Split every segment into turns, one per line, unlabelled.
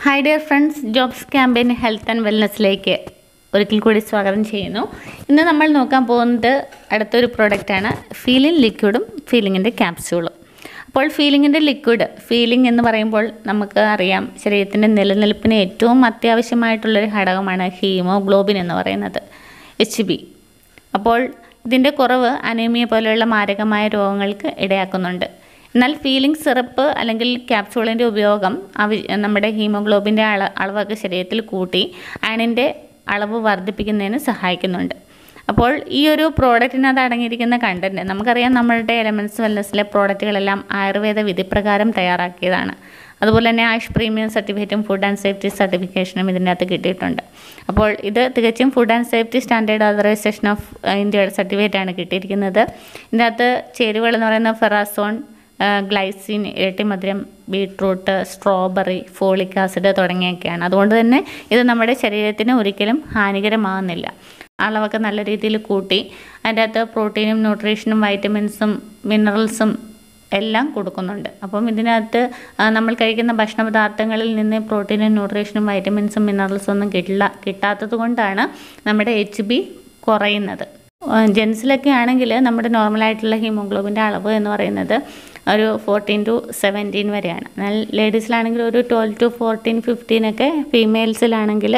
hi dear friends jobs campaign health and വെൽനെസ്സിലേക്ക് ഒരിക്കൽ കൂടി സ്വാഗതം ചെയ്യുന്നു ഇന്ന് നമ്മൾ നോക്കാൻ പോകുന്നത് അടുത്തൊരു പ്രോഡക്റ്റാണ് ഫീലിംഗ് ലിക്വിഡും ഫീലിങ്ങിൻ്റെ ക്യാപ്സ്യൂളും അപ്പോൾ ഫീലിങ്ങിൻ്റെ ലിക്വിഡ് ഫീലിംഗ് എന്ന് പറയുമ്പോൾ നമുക്ക് അറിയാം ശരീരത്തിൻ്റെ നിലനിൽപ്പിന് ഏറ്റവും അത്യാവശ്യമായിട്ടുള്ളൊരു ഘടകമാണ് ഹീമോഗ്ലോബിൻ എന്ന് പറയുന്നത് എച്ച് ബി അപ്പോൾ ഇതിൻ്റെ കുറവ് അനീമിയ പോലെയുള്ള മാരകമായ രോഗങ്ങൾക്ക് ഇടയാക്കുന്നുണ്ട് എന്നാൽ ഫീലിംഗ് സിറപ്പ് അല്ലെങ്കിൽ ക്യാപ്സൂളിൻ്റെ ഉപയോഗം അവ നമ്മുടെ ഹീമോഗ്ലോബിൻ്റെ അള അളവൊക്കെ ശരീരത്തിൽ കൂട്ടി അയണിൻ്റെ അളവ് വർദ്ധിപ്പിക്കുന്നതിന് സഹായിക്കുന്നുണ്ട് അപ്പോൾ ഈ ഒരു പ്രോഡക്റ്റിനകത്ത് അടങ്ങിയിരിക്കുന്ന കണ്ടൻറ്റ് നമുക്കറിയാം നമ്മളുടെ എലമെൻറ്റ്സ് വെൽനസ്സിലെ പ്രോഡക്റ്റുകളെല്ലാം ആയുർവേദ വിധിപ്രകാരം തയ്യാറാക്കിയതാണ് അതുപോലെ തന്നെ ആയുഷ് പ്രീമിയം സർട്ടിഫിക്കറ്റും ഫുഡ് ആൻഡ് സേഫ്റ്റി സർട്ടിഫിക്കേഷനും ഇതിൻ്റെ അകത്ത് കിട്ടിയിട്ടുണ്ട് അപ്പോൾ ഇത് തികച്ചും food and safety standard authorisation of ഇന്ത്യയുടെ സർട്ടിഫിക്കറ്റാണ് കിട്ടിയിരിക്കുന്നത് ഇതിൻ്റെ അകത്ത് ചേരുവകൾ എന്ന് പറയുന്നത് ഫെറാസോൺ ഗ്ലൈസിൻ ഇരട്ടിമധുരം ബീട്രൂട്ട് സ്ട്രോബെറി ഫോളിക് ആസിഡ് തുടങ്ങിയൊക്കെയാണ് അതുകൊണ്ട് തന്നെ ഇത് നമ്മുടെ ശരീരത്തിന് ഒരിക്കലും ഹാനികരമാകുന്നില്ല അളവൊക്കെ നല്ല രീതിയിൽ കൂട്ടി അതിൻ്റെ അകത്ത് പ്രോട്ടീനും ന്യൂട്രീഷനും വൈറ്റമിൻസും മിനറൽസും എല്ലാം കൊടുക്കുന്നുണ്ട് അപ്പം ഇതിനകത്ത് നമ്മൾ കഴിക്കുന്ന ഭക്ഷണ പദാർത്ഥങ്ങളിൽ നിന്ന് പ്രോട്ടീനും ന്യൂട്രീഷനും വൈറ്റമിൻസും മിനറൽസും ഒന്നും കിട്ടില്ല കിട്ടാത്തത് കൊണ്ടാണ് നമ്മുടെ എച്ച് ബി കുറയുന്നത് ജെൻസിലൊക്കെ ആണെങ്കിൽ നമ്മുടെ നോർമലായിട്ടുള്ള ഹീമോഗ്ലോബിൻ്റെ അളവ് എന്ന് പറയുന്നത് ഒരു ഫോർട്ടീൻ ടു സെവൻറ്റീൻ വരെയാണ് എന്നാൽ ലേഡീസിലാണെങ്കിൽ ഒരു ട്വൽവ് ടു ഫോർട്ടീൻ ഫിഫ്റ്റീൻ ഒക്കെ ഫീമെയിൽസിലാണെങ്കിൽ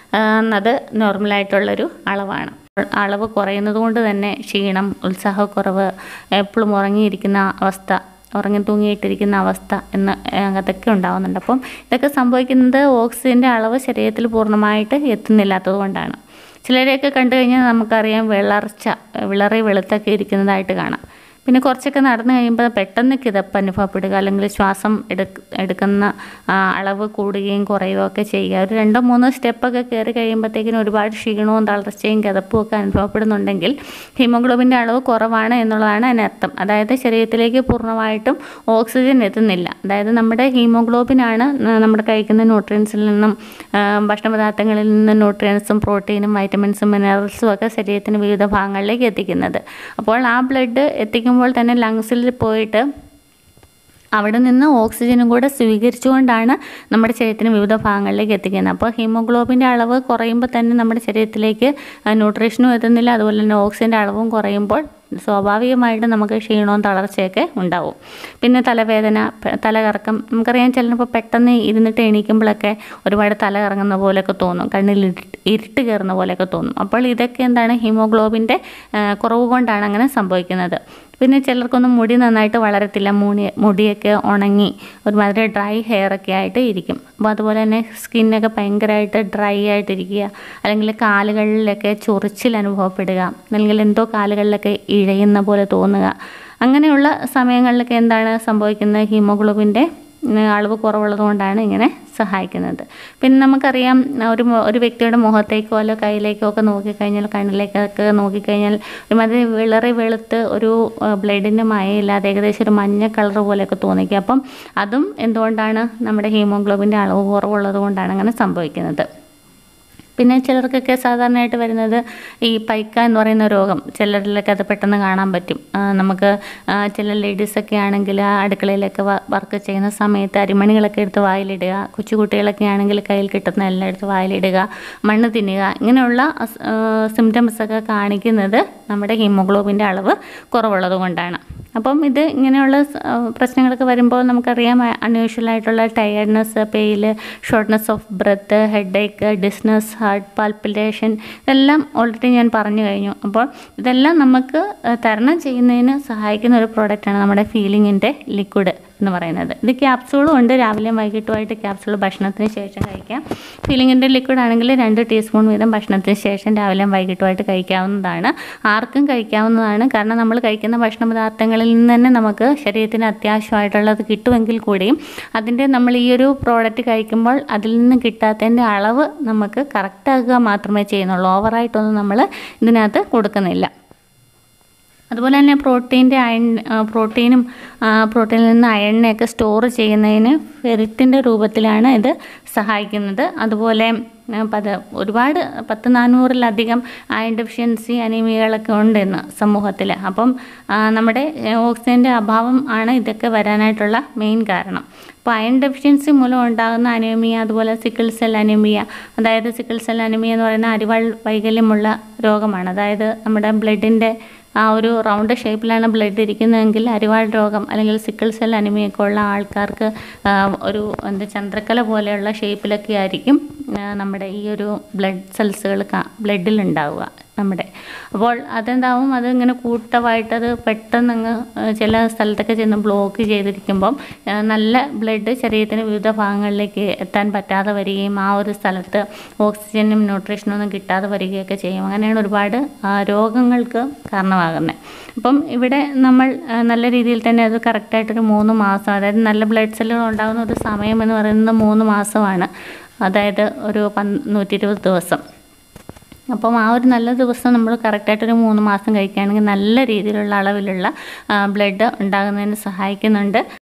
അത് നോർമലായിട്ടുള്ളൊരു അളവാണ് അളവ് കുറയുന്നത് കൊണ്ട് തന്നെ ക്ഷീണം ഉത്സാഹക്കുറവ് എപ്പോഴും ഉറങ്ങിയിരിക്കുന്ന അവസ്ഥ ഉറങ്ങി തൂങ്ങിയിട്ടിരിക്കുന്ന അവസ്ഥ എന്ന് അതൊക്കെ ഉണ്ടാകുന്നുണ്ട് അപ്പം ഇതൊക്കെ സംഭവിക്കുന്നത് ഓക്സിജൻ്റെ അളവ് ശരീരത്തിൽ പൂർണ്ണമായിട്ട് എത്തുന്നില്ലാത്തത് കൊണ്ടാണ് ചിലരെയൊക്കെ കണ്ടു കഴിഞ്ഞാൽ നമുക്കറിയാം വിളർച്ച വിളറി വെളുത്തൊക്കെ ഇരിക്കുന്നതായിട്ട് കാണാം പിന്നെ കുറച്ചൊക്കെ നടന്നു കഴിയുമ്പോൾ പെട്ടെന്ന് കിതപ്പ് അനുഭവപ്പെടുക അല്ലെങ്കിൽ ശ്വാസം എടുക്ക എടുക്കുന്ന അളവ് കൂടുകയും കുറയുകയും ഒക്കെ ചെയ്യുക ഒരു രണ്ടോ മൂന്നോ സ്റ്റെപ്പൊക്കെ കയറി കഴിയുമ്പോഴത്തേക്കിനും ഒരുപാട് ക്ഷീണവും തളർച്ചയും കിതപ്പും ഒക്കെ അനുഭവപ്പെടുന്നുണ്ടെങ്കിൽ ഹീമോഗ്ലോബിൻ്റെ അളവ് കുറവാണ് എന്നുള്ളതാണ് അതിനർത്ഥം അതായത് ശരീരത്തിലേക്ക് പൂർണ്ണമായിട്ടും ഓക്സിജൻ എത്തുന്നില്ല അതായത് നമ്മുടെ ഹീമോഗ്ലോബിനാണ് നമ്മുടെ കഴിക്കുന്ന ന്യൂട്രിയൻസിൽ നിന്നും ഭക്ഷണ പദാർത്ഥങ്ങളിൽ നിന്ന് ന്യൂട്രിയൻസും പ്രോട്ടീനും വൈറ്റമിൻസും മിനറൽസും ഒക്കെ ശരീരത്തിന് വിവിധ ഭാഗങ്ങളിലേക്ക് എത്തിക്കുന്നത് അപ്പോൾ ആ ബ്ലഡ് എത്തിക്കുമ്പോൾ തന്നെ ലങ്സിൽ പോയിട്ട് അവിടെ നിന്ന് ഓക്സിജനും കൂടെ സ്വീകരിച്ചുകൊണ്ടാണ് നമ്മുടെ ശരീരത്തിന് വിവിധ ഭാഗങ്ങളിലേക്ക് എത്തിക്കുന്നത് അപ്പോൾ ഹീമോഗ്ലോബിൻ്റെ അളവ് കുറയുമ്പോൾ തന്നെ നമ്മുടെ ശരീരത്തിലേക്ക് ന്യൂട്രീഷനും എത്തുന്നില്ല അതുപോലെ തന്നെ ഓക്സിജൻ്റെ അളവും കുറയുമ്പോൾ സ്വാഭാവികമായിട്ട് നമുക്ക് ക്ഷീണവും തളർച്ചയൊക്കെ ഉണ്ടാവും പിന്നെ തലവേദന തലകറക്കം നമുക്കറിയാം ചിലപ്പോൾ പെട്ടെന്ന് ഇരുന്നിട്ട് എണീക്കുമ്പോഴൊക്കെ ഒരുപാട് തല കറങ്ങുന്ന പോലെയൊക്കെ തോന്നും കണ്ണിൽ ഇരുട്ട് കയറുന്ന പോലെയൊക്കെ തോന്നും അപ്പോൾ ഇതൊക്കെ എന്താണ് ഹീമോഗ്ലോബിൻ്റെ കുറവ് കൊണ്ടാണ് അങ്ങനെ സംഭവിക്കുന്നത് പിന്നെ ചിലർക്കൊന്നും മുടി നന്നായിട്ട് വളരത്തില്ല മുടി മുടിയൊക്കെ ഉണങ്ങി ഒരുമാതിരി ഡ്രൈ ഹെയർ ഒക്കെ ആയിട്ട് ഇരിക്കും അപ്പോൾ അതുപോലെ തന്നെ സ്കിന്നൊക്കെ ഭയങ്കരമായിട്ട് ഡ്രൈ ആയിട്ടിരിക്കുക അല്ലെങ്കിൽ കാലുകളിലൊക്കെ ചൊറിച്ചിൽ അനുഭവപ്പെടുക അല്ലെങ്കിൽ എന്തോ കാലുകളിലൊക്കെ ഇഴയുന്ന പോലെ തോന്നുക അങ്ങനെയുള്ള സമയങ്ങളിലൊക്കെ എന്താണ് സംഭവിക്കുന്നത് ഹീമോഗ്ലോബിൻ്റെ അളവ് കുറവുള്ളത് കൊണ്ടാണ് ഇങ്ങനെ സഹായിക്കുന്നത് പിന്നെ നമുക്കറിയാം ഒരു ഒരു വ്യക്തിയുടെ മുഖത്തേക്കോ അല്ലോ കയ്യിലേക്കോ ഒക്കെ നോക്കിക്കഴിഞ്ഞാൽ കണ്ണിലേക്കൊക്കെ നോക്കിക്കഴിഞ്ഞാൽ ഒരുമാതിരി വിളറി വെളുത്ത് ഒരു ബ്ലഡിൻ്റെ മയയില്ലാതെ ഏകദേശം ഒരു മഞ്ഞ കളർ പോലെയൊക്കെ തോന്നിക്കുക അപ്പം അതും എന്തുകൊണ്ടാണ് നമ്മുടെ ഹീമോഗ്ലോബിൻ്റെ അളവ് കുറവുള്ളത് കൊണ്ടാണ് അങ്ങനെ സംഭവിക്കുന്നത് പിന്നെ ചിലർക്കൊക്കെ സാധാരണയായിട്ട് വരുന്നത് ഈ പൈക്ക എന്ന് പറയുന്ന രോഗം ചിലരിലൊക്കെ അത് പെട്ടെന്ന് കാണാൻ പറ്റും നമുക്ക് ചില ലേഡീസൊക്കെ ആണെങ്കിൽ അടുക്കളയിലൊക്കെ വർക്ക് ചെയ്യുന്ന സമയത്ത് അരിമണികളൊക്കെ എടുത്ത് വായിലിടുക കൊച്ചുകുട്ടികളൊക്കെ ആണെങ്കിൽ കയ്യിൽ കിട്ടുന്ന എല്ലാം എടുത്ത് വായിലിടുക മണ്ണ് തിന്നുക ഇങ്ങനെയുള്ള സിംറ്റംസ് ഒക്കെ കാണിക്കുന്നത് നമ്മുടെ ഹീമോഗ്ലോബിൻ്റെ അളവ് കുറവുള്ളത് കൊണ്ടാണ് അപ്പം ഇത് ഇങ്ങനെയുള്ള പ്രശ്നങ്ങളൊക്കെ വരുമ്പോൾ നമുക്കറിയാം അൺയൂഷ്വൽ ആയിട്ടുള്ള tiredness pale shortness of breath headache dizziness heart palpitation ഇതെല്ലാം ഓൾറെഡി ഞാൻ പറഞ്ഞു കഴിഞ്ഞു അപ്പോൾ ഇതെല്ലാം നമുക്ക് തരണം ചെയ്യുന്നതിന് സഹായിക്കുന്ന ഒരു പ്രോഡക്റ്റാണ് നമ്മുടെ ഫീലിങ്ങിൻ്റെ ലിക്വിഡ് എന്ന് പറയുന്നത് ഇത് ക്യാപ്സൂളും ഉണ്ട് രാവിലെയും വൈകിട്ടുമായിട്ട് ക്യാപ്സൂൾ ഭക്ഷണത്തിന് ശേഷം കഴിക്കാം ഫീലിങ്ങിൻ്റെ ലിക്വിഡ് ആണെങ്കിൽ രണ്ട് ടീസ്പൂൺ വീതം ഭക്ഷണത്തിന് ശേഷം രാവിലെയും വൈകിട്ടുമായിട്ട് കഴിക്കാവുന്നതാണ് ആർക്കും കഴിക്കാവുന്നതാണ് കാരണം നമ്മൾ കഴിക്കുന്ന ഭക്ഷണ പദാർത്ഥങ്ങളിൽ നിന്ന് തന്നെ നമുക്ക് ശരീരത്തിന് അത്യാവശ്യമായിട്ടുള്ളത് കിട്ടുമെങ്കിൽ കൂടിയും അതിൻ്റെ നമ്മൾ ഈ ഒരു പ്രോഡക്റ്റ് കഴിക്കുമ്പോൾ അതിൽ നിന്ന് കിട്ടാത്തതിൻ്റെ അളവ് നമുക്ക് കറക്റ്റാക്കുക മാത്രമേ ചെയ്യുന്നുള്ളൂ ഓവറായിട്ടൊന്നും നമ്മൾ ഇതിനകത്ത് കൊടുക്കുന്നില്ല അതുപോലെ തന്നെ പ്രോട്ടീൻ്റെ അയൺ പ്രോട്ടീനും പ്രോട്ടീനിൽ നിന്ന് അയണിനെയൊക്കെ സ്റ്റോർ ചെയ്യുന്നതിന് ഫെറിറ്റിൻ്റെ രൂപത്തിലാണ് ഇത് സഹായിക്കുന്നത് അതുപോലെ ആ, പല ഒരുപാട് പത്ത് നാനൂറിലധികം അയൺ ഡെഫിഷ്യൻസി അനീമിയകളൊക്കെ ഉണ്ട് ഇന്ന് സമൂഹത്തിൽ അപ്പം ആ, നമ്മുടെ ഏഹ്, ഓക്സിജൻ്റെ അഭാവം ആണ് ഇതൊക്കെ വരാനായിട്ടുള്ള മെയിൻ കാരണം അപ്പോൾ അയൺ ഡെഫിഷ്യൻസി മൂലം ഉണ്ടാകുന്ന അനീമിയ അതുപോലെ സിക്കിൾ സെൽ അനീമിയ അതായത് സിക്കിൾ സെൽ അനീമിയ എന്ന് പറയുന്ന അരിവാൾ വൈകല്യമുള്ള രോഗമാണ് അതായത് നമ്മുടെ ബ്ലഡിൻ്റെ ആ ഒരു റൗണ്ട് ഷേപ്പിലാണ് ബ്ലഡ് ഇരിക്കുന്നതെങ്കിൽ അരിവാൾ രോഗം അല്ലെങ്കിൽ സിക്കിൾ സെൽ അനിമിയൊക്കെ ഉള്ള ആൾക്കാർക്ക് ആ, ഒരു എന്താ ചന്ദ്രക്കല പോലെയുള്ള ഷേപ്പിലൊക്കെ ആയിരിക്കും ആ, നമ്മുടെ ഈ ഒരു ബ്ലഡ് സെൽസുകൾ ബ്ലഡിൽ ഉണ്ടാവുക നമ്മുടെ അപ്പോൾ അതെന്താവും അത് ഇങ്ങനെ കൂട്ടമായിട്ട് അത് പെട്ടെന്ന് അങ്ങ് ആ, ചില സ്ഥലത്തൊക്കെ ചെന്ന് ബ്ലോക്ക് ചെയ്തിരിക്കുമ്പം ആ, നല്ല ബ്ലഡ് ശരീരത്തിന് വിവിധ ഭാഗങ്ങളിലേക്ക് എത്താൻ പറ്റാതെ വരികയും ആ ഒരു സ്ഥലത്ത് ഓക്സിജനും ന്യൂട്രീഷനും ഒന്നും കിട്ടാതെ വരികയൊക്കെ ചെയ്യും അങ്ങനെയാണ് ഒരുപാട് ആ, രോഗങ്ങൾക്ക് കാരണമാകുന്നത് അപ്പം ഇവിടെ നമ്മൾ ആ, നല്ല രീതിയിൽ തന്നെ അത് കറക്റ്റായിട്ടൊരു മൂന്ന് മാസം അതായത് നല്ല ബ്ലഡ് സെല്ലുകൾ ഉണ്ടാകുന്ന ഒരു സമയം എന്ന് പറയുന്നത് മൂന്ന് മാസമാണ് അതായത് ഒരു പന് നൂറ്റി ഇരുപത് ദിവസം അപ്പം ആ ഒരു നല്ല ദിവസം നമ്മൾ കറക്റ്റായിട്ടൊരു മൂന്ന് മാസം കഴിക്കുകയാണെങ്കിൽ നല്ല രീതിയിലുള്ള അളവിലുള്ള ബ്ലഡ് ഉണ്ടാകുന്നതിന് സഹായിക്കുന്നുണ്ട്